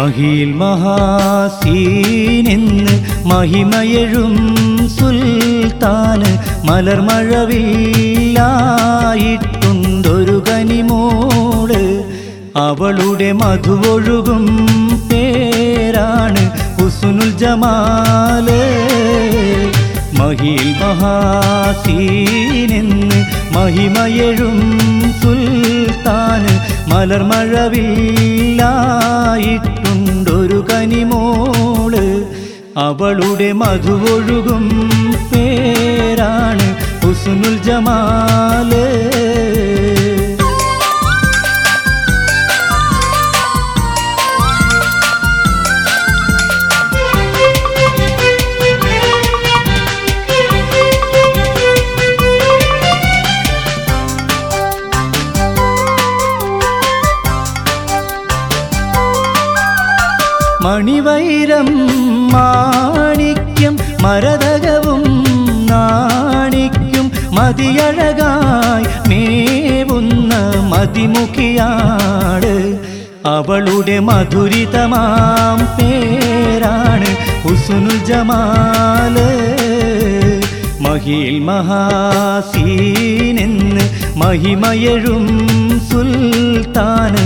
മഹിയിൽ മഹാസീനെന്ന് മഹിമയഴും സുൽത്താന് മലർമഴവില്ലായിട്ടുണ്ടൊരു കനിമോള് അവളുടെ മധുവൊഴുകും പേരാണ് ഹുസുനുൽ ജമാല് മഹിയിൽ മഹാസീനെന്ന് മഹിമയഴും സുൽത്താന് മലർമഴവില്ലായിട്ടുണ്ടൊരു കനിമോള് അവളുടെ മധുവൊഴുകും പേരാണ് ഹുസുനുൽ ജമാല് മണിവൈരം മാണിക്യം മരതകവും നാണിക്കും മതിയഴകായി മേവുന്ന മതിമുഖിയാട് അവളുടെ മധുരിതമാം പേരാണ് ഹുസുനുൽ ജമാല് മഹിയിൽ മഹാസീനെന്ന് മഹിമയഴും സുൽത്താന്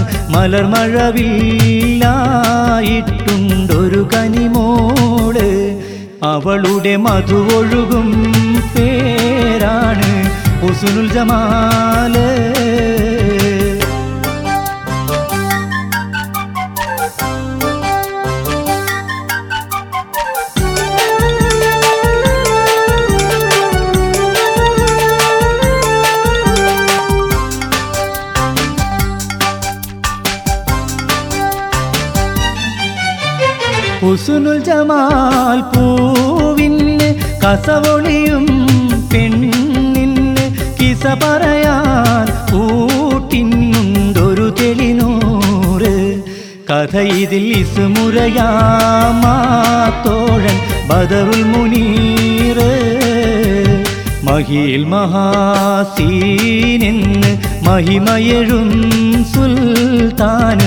മലർമഴവില്ലായിട്ടുണ്ടൊരു കനിമോള് അവളുടെ മധുവൊഴുകും പേരാണ് ഹുസുനുൽ ജമാല് ഹുസുനുൽ ജമാൽ പൂവിന് കസവൊളിയും പെണ്ണിന് കിസ പറയാൻ കൂട്ടിന്നുണ്ടൊരു തെളിനൂറ് കഥ ഇതിൽ ഇസുമുറയാമാത്തോഴൻ ബദറുൽ മുനീറ് മഹിയിൽ മഹാസീനെന്ന് മഹിമയഴും സുൽത്താന്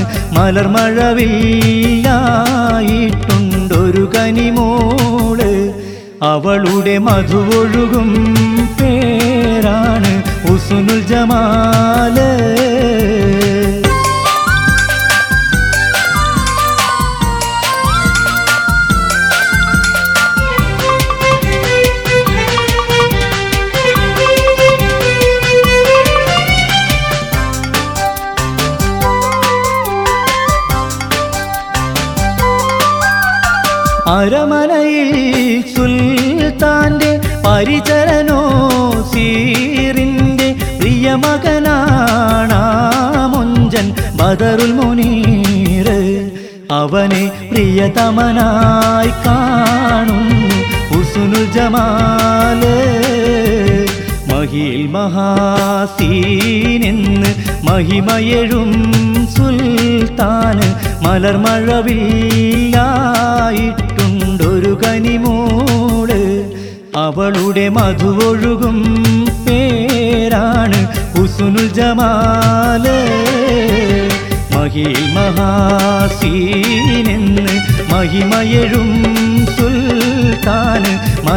മലർമഴവില്ലായിട്ടുണ്ടൊരു കനിമോള് അവളുടെ മധുവൊഴുകും പേരാണ് ഉസുനുൽ ജമാല് അരമനയിൽ സുൽത്താന്റെ പരിചരനോ സീറിന്റെ പ്രിയമകനാണ് മുഞ്ചൻ ബദറുൽ മുനീറ് അവനെ പ്രിയതമനായി കാണുന്നു ഹുസുനുൽ ജമാല് മഹിയിൽ മഹാസീനെന്ന് മഹിമയഴും സുൽത്താന് മലർമഴവില്ലായിട്ടുണ്ടൊരു കനിമോള് അവളുടെ മധുവൊഴുകും പേരാണ് ഹുസുനുൽ ജമാല് മഹിയിൽ മഹാസീനെന്ന് മഹിമയഴും സുൽത്താന്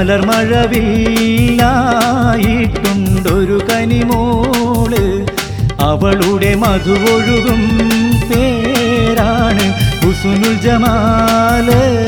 മലർമഴവില്ലായിട്ടുണ്ടൊരു കനിമോള് അവളുടെ മധുവൊഴുകും പേരാണ് ഹുസുനുൽ ജമാല്